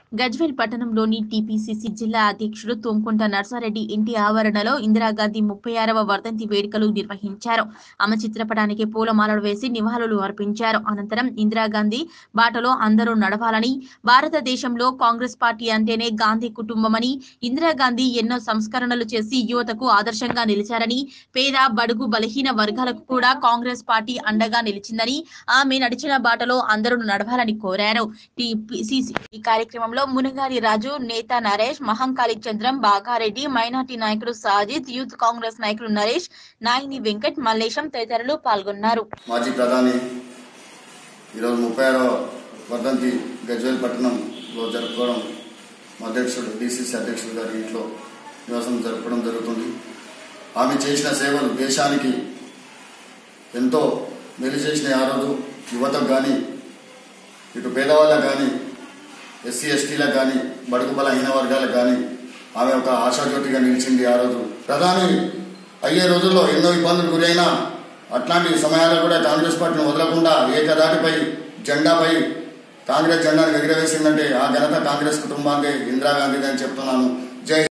గజ్వేల్ పట్టణంలోని టీపీసీసీ జిల్లా అధ్యక్షుడు తుమ్కుంట నర్సారెడ్డి ఇంటి ఆవరణలో ఇందిరాగాంధీ ముప్పై ఆరవ వర్ధంతి వేడుకలు నిర్వహించారు ఆమె చిత్రపటానికి పూలమాలలు వేసి నివాళులు అర్పించారు అనంతరం ఇందిరాగాంధీ బాటలో అందరూ నడవాలని భారతదేశంలో కాంగ్రెస్ పార్టీ అంటేనే గాంధీ కుటుంబమని ఇందిరాగాంధీ ఎన్నో సంస్కరణలు చేసి యువతకు ఆదర్శంగా నిలిచారని పేద బడుగు బలహీన వర్గాలకు కూడా కాంగ్రెస్ పార్టీ అండగా నిలిచిందని ఆమె నడిచిన బాటలో అందరూ నడవాలని కోరారు టీపీసీసీ ఈ కార్యక్రమంలో మునగారి రాజు నేత నరేష్ మహంకాళి చంద్రం బాగారెడ్డి మైనార్టీ నాయకుడు సాజిద్ యూత్ కాంగ్రెస్ నాయకులు నరేష్ నాయిని వెంకట్ మల్లేశం తదితరులు పాల్గొన్నారు మాజీ ప్రధాని ఈరోజు ముప్పై ఆరవ వర్ధంతి గజ్వేల్ పట్టణంలో జరుపుకోవడం మా అధ్యక్షుడు డిసిసి అధ్యక్షుడు గారి ఇంట్లో నివాసం జరపడం జరుగుతుంది ఆమె చేసిన సేవలు దేశానికి ఎంతో మేలు చేసిన ఆ రోజు యువతకు కానీ ఇటు పేదవాళ్ళకు కానీ ఎస్సీ ఎస్టీలకు కానీ బడుగు బలహీన వర్గాలకు కానీ ఆమె ఒక ఆశాజ్యోతిగా నిలిచింది ఆ రోజు ప్రధాని అయ్యే రోజుల్లో ఎన్నో ఇబ్బందులు గురైనా అట్లాంటి సమయాల్లో కూడా కాంగ్రెస్ పార్టీని వదలకుండా ఏకదాటిపై జెండాపై కాంగ్రెస్ జెండాను ఎగిరవేసిందంటే ఆ ఘనత కాంగ్రెస్ కుటుంబానికి ఇందిరాగాంధీది అని చెప్తున్నాను జై